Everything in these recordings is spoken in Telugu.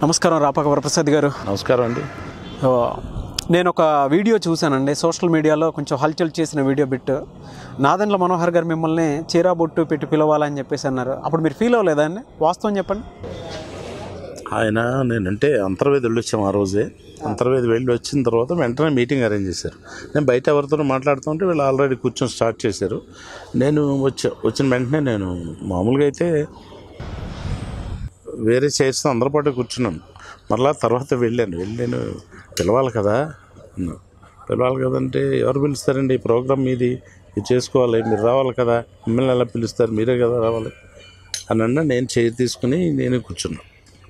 నమస్కారం రాపక వరప్రసాద్ గారు నమస్కారం అండి ఓ, నేను ఒక వీడియో చూశానండి సోషల్ మీడియాలో కొంచెం హల్చల్ చేసిన వీడియో బిట్ నాదెండ్ల మనోహర్ గారు మిమ్మల్ని చీరా బొట్టు పెట్టి పిలవాలని చెప్పేసి అన్నారు అప్పుడు మీరు ఫీల్ అవ్వలేదా అండి వాస్తవం చెప్పండి ఆయన నేనంటే అంతర్వేది వెళ్ళి వచ్చాము ఆ రోజే అంతర్వేది వెళ్ళి వచ్చిన తర్వాత వెంటనే మీటింగ్ అరేంజ్ చేశారు నేను బయట ఎవరితో మాట్లాడుతుంటే వీళ్ళు ఆల్రెడీ కూర్చొని స్టార్ట్ చేశారు నేను వచ్చా వచ్చిన వెంటనే నేను మామూలుగా అయితే వేరే చైర్స్తో అందరి పాటు కూర్చున్నాను మరలా తర్వాత వెళ్ళాను వెళ్ళి నేను పిలవాలి కదా అన్నా. పిలవాలి కదంటే ఎవరు పిలుస్తారండి ఈ ప్రోగ్రామ్ మీది ఇది చేసుకోవాలి మీరు రావాలి కదా మిమ్మల్ని ఎలా పిలుస్తారు మీరే కదా రావాలి అని అన్నా నేను చైర్ తీసుకుని నేను కూర్చున్నాను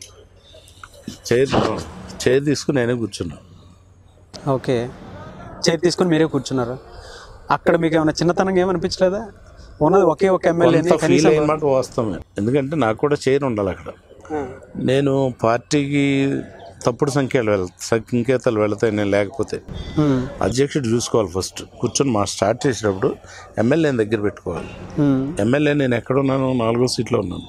చైర్ చైర్ తీసుకుని నేనే కూర్చున్నా ఓకే చైర్ తీసుకుని మీరే కూర్చున్నారు అక్కడ మీకు ఏమైనా చిన్నతనంగా ఏమనిపించలేదా ఉన్నది ఒకే ఒక ఎమ్మెల్యేని కొంత ఫీల్ అయిన మాట వాస్తవమే ఎందుకంటే నాకు కూడా చైర్ ఉండాలి అక్కడ నేను పార్టీకి తప్పుడు సంఖ్యలు వెళ్ సంకేతాలు వెళతాయి నేను లేకపోతే అధ్యక్షుడు చూసుకోవాలి ఫస్ట్ కూర్చొని మా స్టార్ట్ చేసేటప్పుడు ఎమ్మెల్యేని దగ్గర పెట్టుకోవాలి ఎమ్మెల్యే నేను ఎక్కడున్నాను నాలుగో సీట్లో ఉన్నాను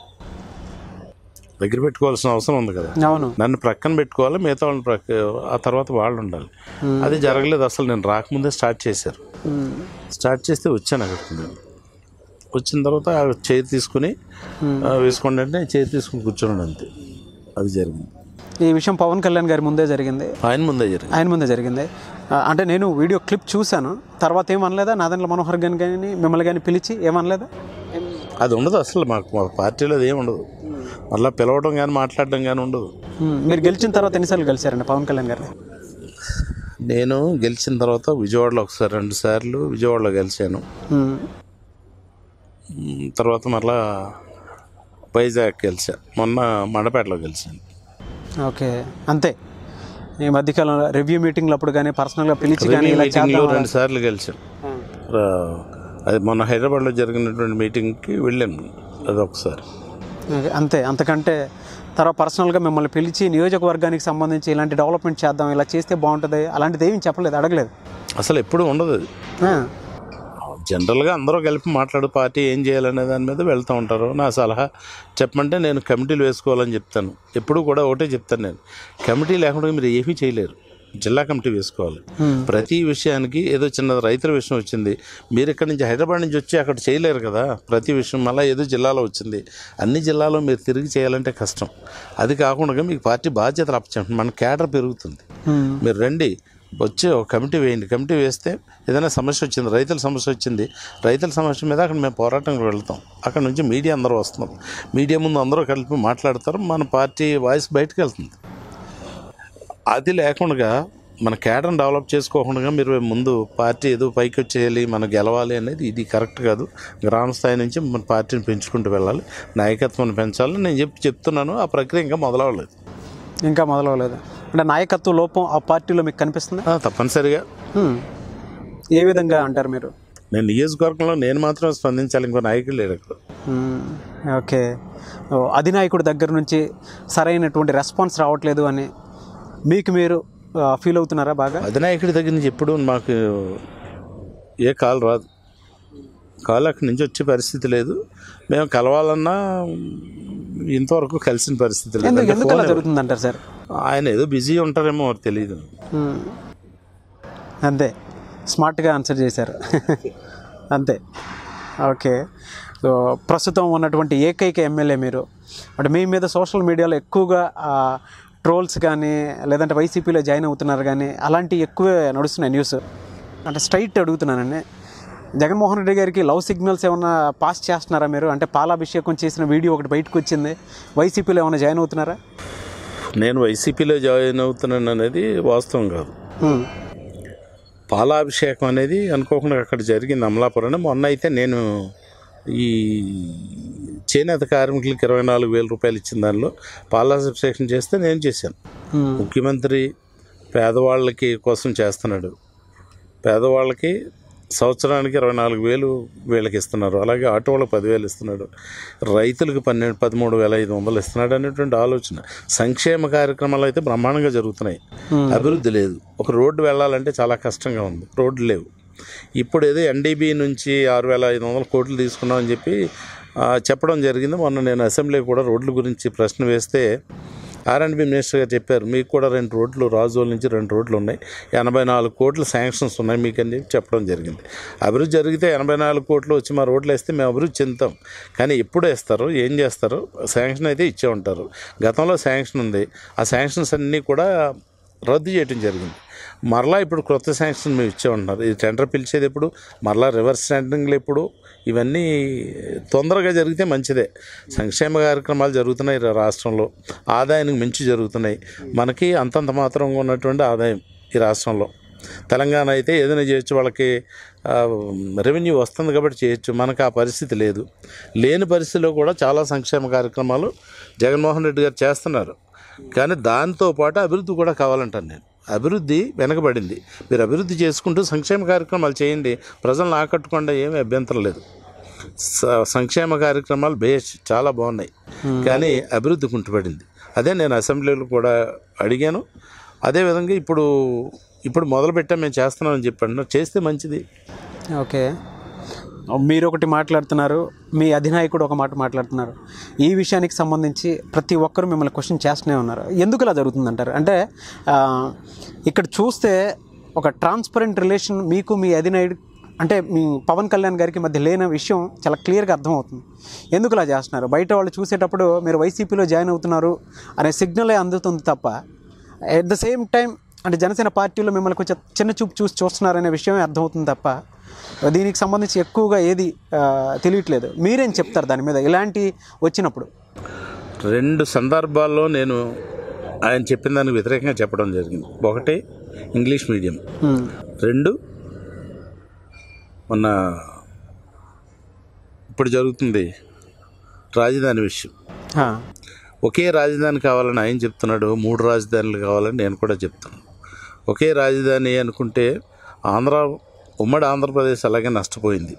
దగ్గర పెట్టుకోవాల్సిన అవసరం ఉంది కదా అవును నన్ను ప్రక్కన పెట్టుకోవాలి మిగతా వాళ్ళని ప్రక్క ఆ తర్వాత వాళ్ళు ఉండాలి అది జరగలేదు అసలు నేను రాకముందే స్టార్ట్ చేశారు మ్మ్. స్టార్ట్ చేస్తే వచ్చాను అక్కడికి నేను వచ్చిన తర్వాత ఆ చైర్ తీసుకుని ఆ, వేసుకోండి అంటే నేను చైర్ తీసుకుని కూర్చున్నాను అంతే అది జరిగింది ఈ విషయం పవన్ కళ్యాణ్ గారి ముందే జరిగింది ఆయన ముందే జరిగింది ఆయన ముందే జరిగింది ఆ, అంటే నేను వీడియో క్లిప్ చూశాను తర్వాత ఏమనలేదా నాదెండ్ల మనోహర్ గారిని కానీ మిమ్మల్ని కానీ పిలిచి ఏమనలేదా అది ఉండదు అసలు మాకు మా పార్టీలో అది ఏమి ఉండదు మళ్ళీ పిలవడం కానీ మాట్లాడడం కానీ ఉండదు మ్మ్. మీరు గెలిచిన తర్వాత ఎన్నిసార్లు కలిశారండి పవన్ కళ్యాణ్ గారిని నేను గెలిచిన తర్వాత విజయవాడలో ఒకసారి రెండు సార్లు విజయవాడలో గెలిచాను మ్మ్. మ్, తర్వాత మళ్ళా వైజాగ్ గెలిచా మొన్న మండపేటలో గెలిచాను ఓకే అంతే ఈ మధ్యకాలంలో రివ్యూ మీటింగ్లు అప్పుడు కానీ పర్సనల్గా పిలిచి కానీ ఇలా మీటింగ్లో చేద్దాం రెండు సార్లు గెలిచాను రా- అది మొన్న హైదరాబాద్లో జరిగినటువంటి మీటింగ్కి వెళ్ళాను అది ఒకసారి ఓకే, అంతే అంతకంటే తర్వాత పర్సనల్గా మిమ్మల్ని పిలిచి నియోజకవర్గానికి సంబంధించి ఇలాంటి డెవలప్మెంట్ చేద్దాం ఇలా చేస్తే బాగుంటుంది అలాంటిది ఏమీ చెప్పలేదు అడగలేదు అసలు ఎప్పుడు ఉండదు అది ఆ, జనరల్గా అందరూ కలిపి మాట్లాడు పార్టీ ఏం చేయాలనే దాని మీద వెళ్తూ ఉంటారు నా సలహా చెప్పమంటే నేను కమిటీలు వేసుకోవాలని చెప్తాను ఎప్పుడు కూడా ఒకటే చెప్తాను నేను కమిటీ లేకుండా మీరు ఏమీ చేయలేరు జిల్లా కమిటీ వేసుకోవాలి ప్రతి విషయానికి ఏదో చిన్న రైతుల విషయం వచ్చింది మీరు ఇక్కడ నుంచి హైదరాబాద్ నుంచి వచ్చి అక్కడ చేయలేరు కదా ప్రతి విషయం మళ్ళీ ఏదో జిల్లాలో వచ్చింది అన్ని జిల్లాలో మీరు తిరిగి చేయాలంటే కష్టం అది కాకుండా మీకు పార్టీ బాధ్యతలు అప్పచెప్పండి మన కేడర్ పెరుగుతుంది మ్మ్. మీరు రండి వచ్చి ఒక కమిటీ వేయండి కమిటీ వేస్తే ఏదైనా సమస్య వచ్చింది రైతుల సమస్య వచ్చింది రైతుల సమస్య మీద అక్కడ మేము పోరాటంకి వెళ్తాం అక్కడ నుంచి మీడియా అందరూ వస్తున్నాం మీడియా ముందు అందరూ కలిపి మాట్లాడతారు మన పార్టీ వాయిస్ బయటకు వెళ్తుంది అది లేకుండా మన కేడర్ని డెవలప్ చేసుకోకుండా మీరు ముందు పార్టీ ఏదో పైకి వచ్చేయాలి మనం గెలవాలి అనేది ఇది కరెక్ట్ కాదు గ్రామ స్థాయి నుంచి మన పార్టీని పెంచుకుంటూ వెళ్ళాలి నాయకత్వాన్ని పెంచాలి నేను చెప్పి చెప్తున్నాను ఆ ప్రక్రియ ఇంకా మొదలవ్వలేదు ఇంకా మొదలవలేదు అంటే నాయకత్వ లోపం ఆ పార్టీలో మీకు కనిపిస్తుంది ఆ, తప్పనిసరిగా ఏ విధంగా అంటారు మీరు నేను నియోజకవర్గంలో నేను మాత్రం స్పందించాలి ఇంకో నాయకులు లేరు అక్కడ మ్మ్. ఓకే ఓ, అధినాయకుడి దగ్గర నుంచి సరైనటువంటి రెస్పాన్స్ రావట్లేదు అని మీకు మీరు ఆ, ఫీల్ అవుతున్నారా బాగా అధినాయకుడి దగ్గర నుంచి ఎప్పుడు మాకు ఏ కాల్ రాదు కాల్ అక్కడి నుంచి వచ్చే పరిస్థితి లేదు మేము కలవాలన్నా ఇంతవరకు కలిసిన పరిస్థితి లేదు ఎందుకు అంటే ఎందుకు అలా ఫోన్ జరుగుతుంది అంటారు సార్ ఆయన ఏదో బిజీ ఉంటారేమో మరి తెలియదు మ్మ్. అంతే స్మార్ట్గా ఆన్సర్ చేశారు అంతే ఓకే సో ప్రస్తుతం ఉన్నటువంటి ఏకైక ఎమ్మెల్యే మీరు అంటే మీ మీద సోషల్ మీడియాలో ఎక్కువగా ట్రోల్స్ కానీ లేదంటే వైసీపీలో జాయిన్ అవుతున్నారు కానీ అలాంటివి ఎక్కువే నడుస్తున్నాయి న్యూస్ అంటే స్ట్రైట్ అడుగుతున్నానండి జగన్మోహన్ రెడ్డి గారికి లవ్ సిగ్నల్స్ ఏమైనా పాస్ చేస్తున్నారా మీరు అంటే పాలాభిషేకం చేసిన వీడియో ఒకటి బయటకు వచ్చింది వైసీపీలో ఏమైనా జాయిన్ అవుతున్నారా నేను వైసీపీలో జాయిన్ అవుతున్నాను అనేది వాస్తవం కాదు మ్మ్. పాలాభిషేకం అనేది అనుకోకుండా అక్కడ జరిగింది అమలాపురం మొన్న అయితే నేను ఈ చేనేత కార్మికులకు ఇరవై నాలుగు వేల రూపాయలు ఇచ్చిన దానిలో పాలాభిషేకం చేస్తే నేను చేశాను మ్మ్. ముఖ్యమంత్రి పేదవాళ్ళకి కోసం చేస్తున్నాడు పేదవాళ్ళకి సంవత్సరానికి ఇరవై నాలుగు వేలు వీళ్ళకి ఇస్తున్నారు అలాగే ఆటో వాళ్ళకి పదివేలు ఇస్తున్నాడు రైతులకు పన్నెండు పదమూడు వేల ఐదు వందలు ఇస్తున్నాడు అనేటువంటి ఆలోచన సంక్షేమ కార్యక్రమాలు అయితే బ్రహ్మాండంగా జరుగుతున్నాయి అభివృద్ధి లేదు ఒక రోడ్డు వెళ్ళాలంటే చాలా కష్టంగా ఉంది రోడ్లు లేవు ఇప్పుడు ఏదో ఎన్డీబీ నుంచి ఆరు వేల ఐదు వందల కోట్లు తీసుకున్నామని చెప్పి ఆ, చెప్పడం జరిగింది మొన్న నేను అసెంబ్లీ కూడా రోడ్ల గురించి ప్రశ్న వేస్తే ఆర్ఎండ్బి మినిస్టర్ గారు చెప్పారు మీకు కూడా రెండు రోడ్లు రాజోల నుంచి రెండు రోడ్లు ఉన్నాయి ఎనభై నాలుగు కోట్లు శాంక్షన్స్ ఉన్నాయి మీకు అని చెప్పి చెప్పడం జరిగింది అభివృద్ధి జరిగితే ఎనభై నాలుగు కోట్లు వచ్చి మా రోడ్లు వేస్తే మేము అభివృద్ధి చెందుతాం కానీ ఎప్పుడు వేస్తారు ఏం చేస్తారు శాంక్షన్ అయితే ఇచ్చే ఉంటారు గతంలో శాంక్షన్ ఉంది ఆ శాంక్షన్స్ అన్నీ కూడా రద్దు చేయడం జరిగింది మరలా ఇప్పుడు క్రొత్త శాంక్షన్ మేము ఇచ్చే ఉంటున్నారు ఇది టెండర్ పిలిచేది ఎప్పుడు మరలా రివర్స్ టెండరింగ్లు ఎప్పుడు ఇవన్నీ తొందరగా జరిగితే మంచిదే సంక్షేమ కార్యక్రమాలు జరుగుతున్నాయి రా- రాష్ట్రంలో ఆదాయానికి మించి జరుగుతున్నాయి మనకి అంతంత మాత్రంగా ఉన్నటువంటి ఆదాయం ఈ రాష్ట్రంలో తెలంగాణ అయితే ఏదైనా చేయొచ్చు వాళ్ళకి రెవెన్యూ వస్తుంది కాబట్టి చేయొచ్చు మనకు ఆ పరిస్థితి లేదు లేని పరిస్థితిలో కూడా చాలా సంక్షేమ కార్యక్రమాలు జగన్మోహన్ రెడ్డి గారు చేస్తున్నారు కానీ దాంతో పాటు అభివృద్ధి కూడా కావాలంటాను నేను అభివృద్ధి వెనకబడింది మీరు అభివృద్ధి చేసుకుంటూ సంక్షేమ కార్యక్రమాలు చేయండి ప్రజలను ఆకట్టుకుండా ఏమీ అభ్యంతరం లేదు స- సంక్షేమ కార్యక్రమాలు బేస్ చాలా బాగున్నాయి కానీ అభివృద్ధి కుంటుపడింది అదే నేను అసెంబ్లీలో కూడా అడిగాను అదేవిధంగా ఇప్పుడు ఇప్పుడు మొదలు పెట్టాం మేము చేస్తున్నామని చెప్పాను చేస్తే మంచిది ఓకే మీరు ఒకటి మాట్లాడుతున్నారు మీ అధినాయకుడు ఒక మాట మాట్లాడుతున్నారు ఈ విషయానికి సంబంధించి ప్రతి ఒక్కరు మిమ్మల్ని క్వశ్చన్ చేస్తూనే ఉన్నారు ఎందుకు ఇలా జరుగుతుందంటారు అంటే ఆ, ఇక్కడ చూస్తే ఒక ట్రాన్స్పరెంట్ రిలేషన్ మీకు మీ అధినాయుడు అంటే మీ పవన్ కళ్యాణ్ గారికి మధ్య లేని విషయం చాలా క్లియర్గా అర్థమవుతుంది ఎందుకు ఇలా చేస్తున్నారు బయట వాళ్ళు చూసేటప్పుడు మీరు వైసీపీలో జాయిన్ అవుతున్నారు అనే సిగ్నలే అందుతుంది తప్ప ఎట్ ద సేమ్ టైం అంటే జనసేన పార్టీలో మిమ్మల్ని కొంచెం చిన్న చూపు చూసి చూస్తున్నారనే విషయమే అర్థమవుతుంది తప్ప దీనికి సంబంధించి ఎక్కువగా ఏది ఆ, తెలియట్లేదు మీరేం చెప్తారు దాని మీద ఇలాంటి వచ్చినప్పుడు రెండు సందర్భాల్లో నేను ఆయన చెప్పిన దానికి వ్యతిరేకంగా చెప్పడం జరిగింది ఒకటి ఇంగ్లీష్ మీడియం ఉమ్, రెండు మొన్న ఇప్పుడు జరుగుతుంది రాజధాని విషయం ఆ, ఒకే రాజధాని కావాలని ఆయన చెప్తున్నాడు మూడు రాజధానులు కావాలని నేను కూడా చెప్తున్నాను ఒకే రాజధాని అనుకుంటే ఆంధ్ర ఉమ్మడి ఆంధ్రప్రదేశ్ అలాగే నష్టపోయింది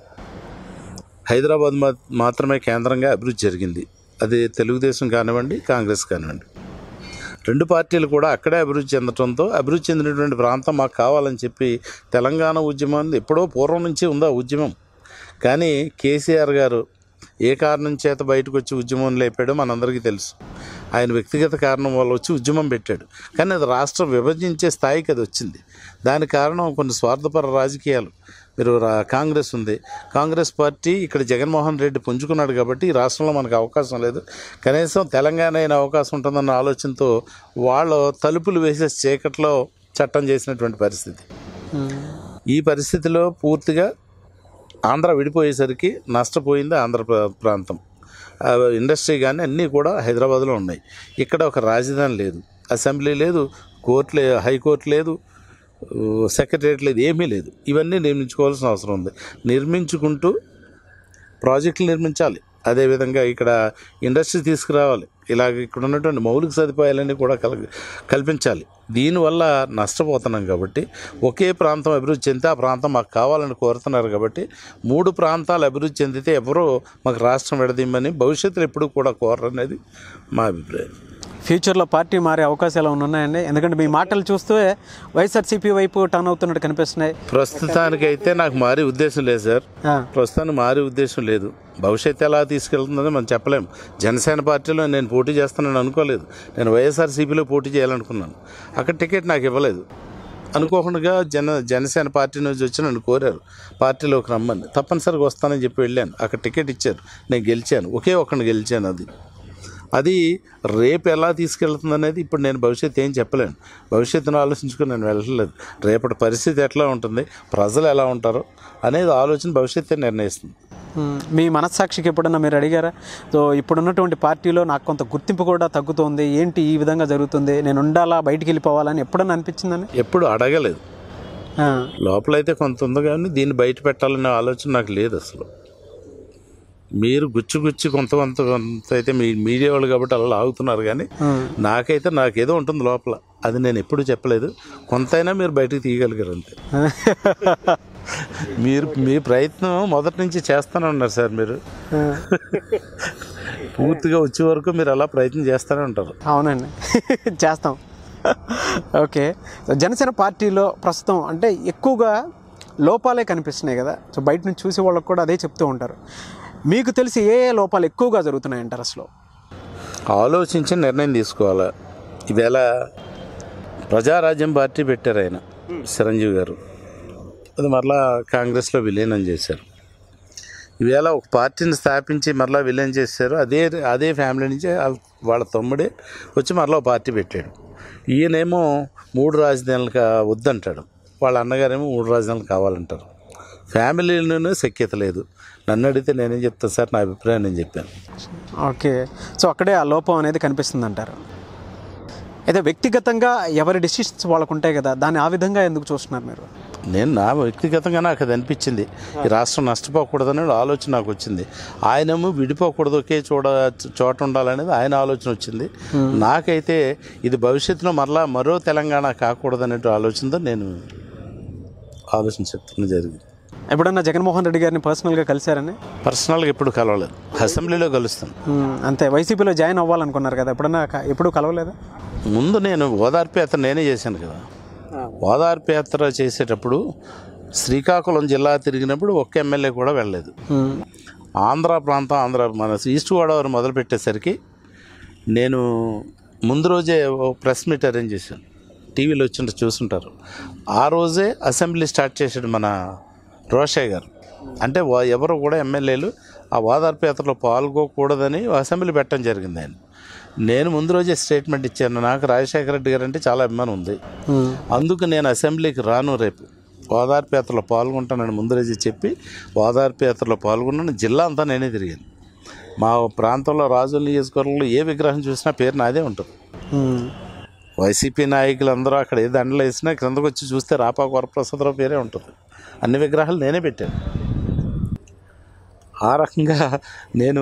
హైదరాబాద్ మా మాత్రమే కేంద్రంగా అభివృద్ధి జరిగింది అది తెలుగుదేశం కానివ్వండి కాంగ్రెస్ కానివ్వండి రెండు పార్టీలు కూడా అక్కడే అభివృద్ధి చెందడంతో అభివృద్ధి చెందినటువంటి ప్రాంతం మాకు కావాలని చెప్పి తెలంగాణ ఉద్యమం ఎప్పుడో పూర్వం నుంచి ఉంది ఆ ఉద్యమం కానీ కేసీఆర్ గారు ఏ కారణం చేత బయటకు వచ్చి ఉద్యమం లేపాడో మనందరికీ తెలుసు ఆయన వ్యక్తిగత కారణం వల్ల వచ్చి ఉద్యమం పెట్టాడు కానీ అది రాష్ట్రం విభజించే స్థాయికి అది వచ్చింది దానికి కారణం కొన్ని స్వార్థపర రాజకీయాలు మీరు రా- కాంగ్రెస్ ఉంది కాంగ్రెస్ పార్టీ ఇక్కడ జగన్మోహన్ రెడ్డి పుంజుకున్నాడు కాబట్టి ఈ రాష్ట్రంలో మనకు అవకాశం లేదు కనీసం తెలంగాణ అయిన అవకాశం ఉంటుందన్న ఆలోచనతో వాళ్ళు తలుపులు వేసే చీకట్లో చట్టం చేసినటువంటి పరిస్థితి ఉమ్, ఈ పరిస్థితిలో పూర్తిగా ఆంధ్ర విడిపోయేసరికి నష్టపోయింది ఆంధ్ర ప్రా- ప్రాంతం ఆ, ఇండస్ట్రీ కానీ అన్నీ కూడా హైదరాబాద్లో ఉన్నాయి ఇక్కడ ఒక రాజధాని లేదు అసెంబ్లీ లేదు కోర్టు లే హైకోర్టు లేదు ఊ, సెక్రటరియట్ లేదు ఏమీ లేదు ఇవన్నీ నిర్మించుకోవాల్సిన అవసరం ఉంది నిర్మించుకుంటూ ప్రాజెక్టులు నిర్మించాలి అదేవిధంగా ఇక్కడ ఇండస్ట్రీ తీసుకురావాలి ఇలాగ ఇక్కడ ఉన్నటువంటి మౌలిక సదుపాయాలన్నీ కూడా కల కల్పించాలి దీనివల్ల నష్టపోతున్నాం కాబట్టి ఒకే ప్రాంతం అభివృద్ధి చెందితే ఆ ప్రాంతం మాకు కావాలని కోరుతున్నారు కాబట్టి మూడు ప్రాంతాలు అభివృద్ధి చెందితే ఎవరో మాకు రాష్ట్రం విడదీయమని భవిష్యత్తులో ఎప్పుడు కూడా కోరనేది మా అభిప్రాయం ఫ్యూచర్లో పార్టీ మారే అవకాశాలు ఏమైనా ఉన్నాయండి ఎందుకంటే మీ మాటలు చూస్తే వైఎస్ఆర్సీపీ వైపు టర్న్ అవుతున్నట్టు కనిపిస్తున్నాయి ప్రస్తుతానికైతే నాకు మారే ఉద్దేశం లేదు సార్ ఆ, ప్రస్తుతానికి మారే ఉద్దేశం లేదు భవిష్యత్తు ఎలా తీసుకెళ్తుందని మనం చెప్పలేం జనసేన పార్టీలో నేను పోటీ చేస్తానని అనుకోలేదు నేను వైఎస్ఆర్సీపీలో పోటీ చేయాలనుకున్నాను అక్కడ టికెట్ నాకు ఇవ్వలేదు అనుకోకుండా జన జనసేన పార్టీ నుంచి వచ్చి నన్ను కోరారు పార్టీలోకి రమ్మని తప్పనిసరిగా వస్తానని చెప్పి వెళ్ళాను అక్కడ టికెట్ ఇచ్చారు నేను గెలిచాను ఒకే ఒక్కడిని గెలిచాను అది అది రేపు ఎలా తీసుకెళ్తుంది అనేది ఇప్పుడు నేను భవిష్యత్తు ఏం చెప్పలేను భవిష్యత్తును ఆలోచించుకుని నేను వెళ్ళలేదు రేపటి పరిస్థితి ఎట్లా ఉంటుంది ప్రజలు ఎలా ఉంటారో అనేది ఆలోచన భవిష్యత్తే నిర్ణయిస్తుంది ఉమ్, మీ మనస్సాక్షికి ఎప్పుడన్నా మీరు అడిగారా సో ఇప్పుడున్నటువంటి పార్టీలో నాకు కొంత గుర్తింపు కూడా తగ్గుతోంది ఏంటి ఈ విధంగా జరుగుతుంది నేను ఉండాలా బయటికి వెళ్ళిపోవాలని ఎప్పుడన్నా అనిపించిందని ఎప్పుడు అడగలేదు ఆ, లోపలైతే కొంత ఉంది కానీ దీన్ని బయట పెట్టాలనే ఆలోచన నాకు లేదు అసలు మీరు గుచ్చి గుచ్చి కొంత కొంత కొంత అయితే మీ మీడియా వాళ్ళు కాబట్టి అలా లాగుతున్నారు కానీ ఉమ్, నాకైతే నాకేదో ఉంటుంది లోపల అది నేను ఎప్పుడు చెప్పలేదు కొంతైనా మీరు బయటకు తీయగలిగారు అంతే మీరు మీ ప్రయత్నం మొదటి నుంచి చేస్తూనే ఉన్నారు సార్ మీరు ఆ, పూర్తిగా వచ్చే వరకు మీరు అలా ప్రయత్నం చేస్తూనే ఉంటారు అవునండి చేస్తాం ఓకే సో జనసేన పార్టీలో ప్రస్తుతం అంటే ఎక్కువగా లోపాలే కనిపిస్తున్నాయి కదా సో బయట నుంచి చూసే వాళ్ళకి కూడా అదే చెప్తూ ఉంటారు మీకు తెలిసి ఏ ఏ లోపాలు ఎక్కువగా జరుగుతున్నాయి అంటారు అసలు ఆలోచించి నిర్ణయం తీసుకోవాలి ఈవేళ ప్రజారాజ్యం పార్టీ పెట్టారు ఆయన చిరంజీవి గారు అది మరలా కాంగ్రెస్లో విలీనం చేశారు ఈవేళ ఒక పార్టీని స్థాపించి మరలా విలీనం చేశారు అదే అదే ఫ్యామిలీ నుంచి వాళ్ళ- వాళ్ళ తమ్ముడే వచ్చి మరలా ఒక పార్టీ పెట్టాడు ఈయనేమో మూడు రాజధానులు కా వద్దంటాడు వాళ్ళ అన్నగారేమో మూడు రాజధానులు కావాలంటారు ఫ్యామిలీలోనే సఖ్యత లేదు నన్ను అడిగితే నేనేం చెప్తాను సార్ నా అభిప్రాయం నేను చెప్పాను ఓకే సో అక్కడే ఆ లోపం అనేది కనిపిస్తుంది అంటారు అయితే వ్యక్తిగతంగా ఎవరి డిసిషన్స్ వాళ్ళకు ఉంటాయి కదా దాన్ని ఆ విధంగా ఎందుకు చూస్తున్నారు మీరు నేను నా వ్యక్తిగతంగా నాకు అది అనిపించింది ఈ రాష్ట్రం నష్టపోకూడదనే ఆలోచన నాకు వచ్చింది ఆయనేమో విడిపోకూడదు ఒకే చూడ చోట ఉండాలనేది ఆయన ఆలోచన వచ్చింది నాకైతే ఇది భవిష్యత్తులో మరలా మరో తెలంగాణ కాకూడదనే ఆలోచనతో నేను ఆలోచన చెప్తున్న జరిగింది ఎప్పుడన్నా జగన్మోహన్ రెడ్డి గారిని పర్సనల్గా కలిశారని పర్సనల్గా ఎప్పుడు కలవలేదు అసెంబ్లీలో కలుస్తాను మ్మ్. అంతే వైసీపీలో జాయిన్ అవ్వాలనుకున్నారు కదా ఎప్పుడన్నా క- ఎప్పుడు కలవలేదా ముందు నేను ఓదార్పు యాత్ర నేనే చేశాను కదా ఓదార్పు యాత్ర చేసేటప్పుడు శ్రీకాకుళం జిల్లా తిరిగినప్పుడు ఒక్క ఎమ్మెల్యే కూడా వెళ్ళలేదు మ్మ్. ఆంధ్ర ప్రాంతం ఆంధ్ర మన ఈస్ట్ గోదావరి మొదలు పెట్టేసరికి నేను ముందు రోజే ఓ ప్రెస్ మీట్ అరేంజ్ చేశాను టీవీలో వచ్చింటే చూసుంటారు ఆ రోజే అసెంబ్లీ స్టార్ట్ చేశాడు మన రోషయ్య గారు అంటే వా- ఎవరు కూడా ఎమ్మెల్యేలు ఆ ఓదార్పు యాత్రలో పాల్గొకూడదని అసెంబ్లీ పెట్టడం జరిగింది ఆయన నేను ముందు రోజే స్టేట్మెంట్ ఇచ్చాను నాకు రాజశేఖర రెడ్డి గారు అంటే చాలా అభిమానం ఉంది మ్మ్. అందుకు నేను అసెంబ్లీకి రాను రేపు ఓదార్పు యాత్రలో పాల్గొంటానని ముందు రోజు చెప్పి ఓదార్పు యాత్రలో పాల్గొన్నాను జిల్లా అంతా నేనే తిరిగాను మా ప్రాంతంలో రాజుల నియోజకవర్గంలో ఏ విగ్రహం చూసినా పేరు నాదే ఉంటుంది మ్మ్. వైసీపీ నాయకులు అందరూ అక్కడ ఏ దండలు వేసినా క్రిందకు వచ్చి చూస్తే రాపాకు వరప్రసాదరావు పేరే ఉంటుంది అన్ని విగ్రహాలు నేనే పెట్టాను ఆ రకంగా నేను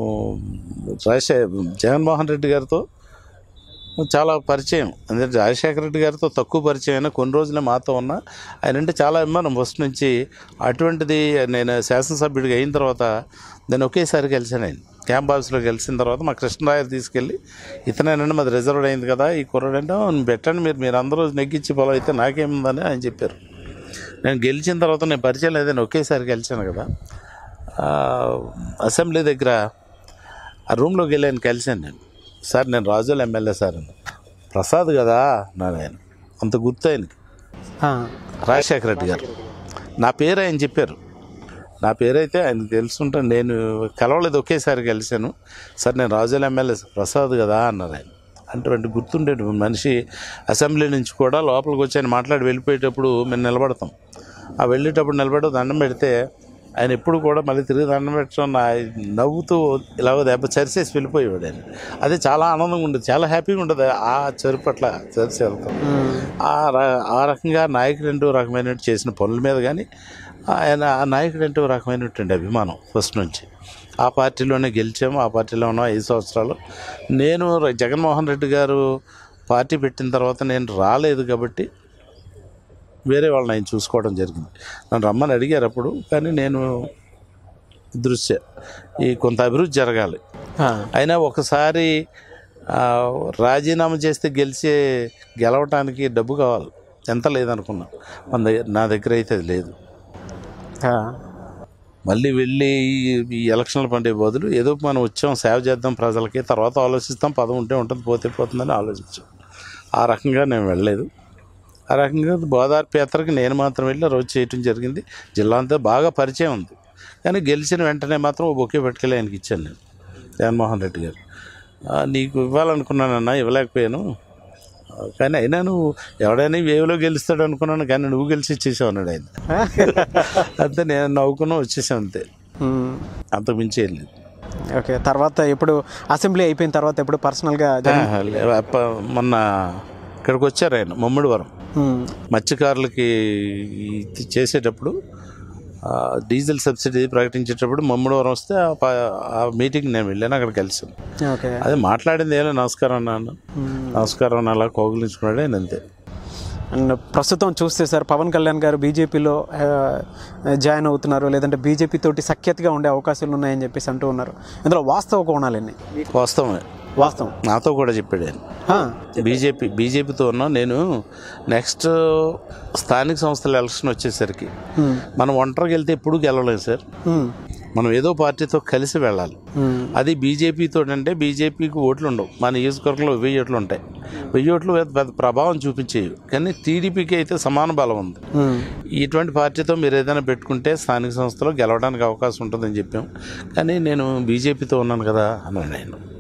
రాజశే జగన్మోహన్ రెడ్డి గారితో చాలా పరిచయం ఎందుకంటే రాజశేఖర రెడ్డి గారితో తక్కువ పరిచయం అయినా కొన్ని రోజులే మాతో ఉన్నా ఆయన అంటే చాలా అభిమానం ఫస్ట్ నుంచి అటువంటిది నేను శాసనసభ్యుడిగా అయిన తర్వాత నేను ఒకేసారి కలిసాను ఆయన క్యాంప్ ఆఫీస్లో కలిసిన తర్వాత మా కృష్ణరాయర్ తీసుకెళ్ళి ఇతనేనండి మాది రిజర్వ్డ్ అయింది కదా ఈ కుర్రాడంటే "అవును, పెట్టండి మీరు మీరు అందరూ నెగ్గించి పొలం అయితే నాకేముందని ఆయన చెప్పారు నేను గెలిచిన తర్వాత నేను పరిచయం లేదని ఒకేసారి గెలిచాను కదా ఆ, అసెంబ్లీ దగ్గర ఆ రూమ్లోకి వెళ్ళి ఆయన కలిశాను నేను సార్ నేను రాజుల ఎమ్మెల్యే సార్ అని ప్రసాద్ కదా అన్నాడు ఆయన అంత గుర్తు ఆయనకి ఆ. రాజశేఖర రెడ్డి గారు నా పేరు ఆయన చెప్పారు నా పేరైతే ఆయనకు తెలుసుంటే నేను కలవలేదు ఒకేసారి కలిశాను సార్ నేను రాజుల ఎమ్మెల్యే ప్రసాద్ కదా అన్నారు ఆయన అటువంటి గుర్తుండేది మనిషి అసెంబ్లీ నుంచి కూడా లోపలికి వచ్చి ఆయన మాట్లాడి వెళ్ళిపోయేటప్పుడు మేము నిలబడతాం ఆ వెళ్ళేటప్పుడు నిలబడి దండం పెడితే ఆయన ఎప్పుడు కూడా మళ్ళీ తిరిగి దండం పెట్టడం నా నవ్వుతూ ఇలాగ దెబ్బ చరిసేసి వెళ్ళిపోయేవాడు ఆయన అది చాలా ఆనందంగా ఉండేది చాలా హ్యాపీగా ఉండదు ఆ చెరుపు పట్ల చరిసి వెళ్తాం మ్మ్. ఆ ర- ఆ రకంగా నాయకుడు అంటూ రకమైన చేసిన పనుల మీద కానీ ఆయన ఆ నాయకుడు అంటూ రకమైనటువంటి అభిమానం ఫస్ట్ నుంచి ఆ పార్టీలోనే గెలిచాము ఆ పార్టీలో ఉన్నాం ఐదు సంవత్సరాలు నేను ర- జగన్మోహన్ రెడ్డి గారు పార్టీ పెట్టిన తర్వాత నేను రాలేదు కాబట్టి వేరే వాళ్ళని ఆయన చూసుకోవడం జరిగింది నన్ను రమ్మని అడిగారు అప్పుడు కానీ నేను దృశ్య ఈ కొంత అభివృద్ధి జరగాలి ఆ. అయినా ఒకసారి ఆ, రాజీనామా చేస్తే గెలిచే గెలవటానికి డబ్బు కావాలి ఎంత లేదనుకున్నా మన దగ్గర నా దగ్గర అయితే అది లేదు ఆ. మళ్ళీ వెళ్ళి ఈ- ఈ ఎలక్షన్లు పండే బదులు ఏదో మనం వచ్చాం సేవ చేద్దాం ప్రజలకి తర్వాత ఆలోచిస్తాం పదం ఉంటే ఉంటుంది పోతే పోతుందని ఆలోచించాం ఆ రకంగా నేను వెళ్ళలేదు ఆ రకంగా గోదావరి యాత్రకి నేను మాత్రం వెళ్ళి ఆ రోజు చేయటం జరిగింది జిల్లా అంతా బాగా పరిచయం ఉంది కానీ గెలిచిన వెంటనే మాత్రం ఓ బొకే పట్టుకెళ్ళి ఆయనకి ఇచ్చాను నేను జగన్మోహన్ రెడ్డి గారు "ఆ, నీకు ఇవ్వాలనుకున్నానన్నా ఇవ్వలేకపోయాను ఆ, కానీ అయినా నువ్వు ఎవడైనా వేవ్లో గెలుస్తాడు అనుకున్నాను కానీ నువ్వు గెలిచి ఇచ్చేసావు అన్నాడు ఆయన అంతే నేను నవ్వుకున్నా వచ్చేసాం అంతే మ్మ్. అంతకు మించి ఏం లేదు ఓకే తర్వాత ఎప్పుడు అసెంబ్లీ అయిపోయిన తర్వాత ఎప్పుడు పర్సనల్గా జగన్ ఆ, లే- అప్ప- మొన్న ఇక్కడికి వచ్చారు ఆయన మమ్మిడివరం మ్మ్. మత్స్యకారులకి ఇది చేసేటప్పుడు ఆ, డీజిల్ సబ్సిడీ ప్రకటించేటప్పుడు మమ్మిడివరం వస్తే ఆ ప- ఆ మీటింగ్ నేను వెళ్ళాను అక్కడ కలిసాను ఓకే అదే మాట్లాడింది ఏమో నమస్కారం అన్నాను నమస్కారం అని అలా కోగులించుకున్నాడు ఆయన అంతే అండ్ ప్రస్తుతం చూస్తే సార్ పవన్ కళ్యాణ్ గారు బీజేపీలో జాయిన్ అవుతున్నారు లేదంటే బీజేపీ తోటి సఖ్యతగా ఉండే అవకాశాలు ఉన్నాయని చెప్పేసి అంటూ ఉన్నారు ఇందులో వాస్తవ కోణాలన్నీ వాస్తవమే వాస్తవం నాతో కూడా చెప్పాడు ఆయన ఆ, బీజేపీ బీజేపీతో ఉన్నా నేను నెక్స్ట్ స్థానిక సంస్థల ఎలక్షన్ వచ్చేసరికి మ్మ్. మనం ఒంటరికి వెళ్తే ఎప్పుడు గెలవలేదు సార్ మ్మ్. మనం ఏదో పార్టీతో కలిసి వెళ్ళాలి మ్మ్. అది బీజేపీతో అంటే బీజేపీకి ఓట్లు ఉండవు మా నియోజకవర్గంలో వెయ్యి ఓట్లు ఉంటాయి వెయ్యి ఓట్లు పెద్ద పెద్ద ప్రభావం చూపించేవి కానీ టీడీపీకి అయితే సమాన బలం ఉంది మ్మ్. ఇటువంటి పార్టీతో మీరు ఏదైనా పెట్టుకుంటే స్థానిక సంస్థలో గెలవడానికి అవకాశం ఉంటుందని చెప్పాం కానీ నేను బీజేపీతో ఉన్నాను కదా అన్నాను నేను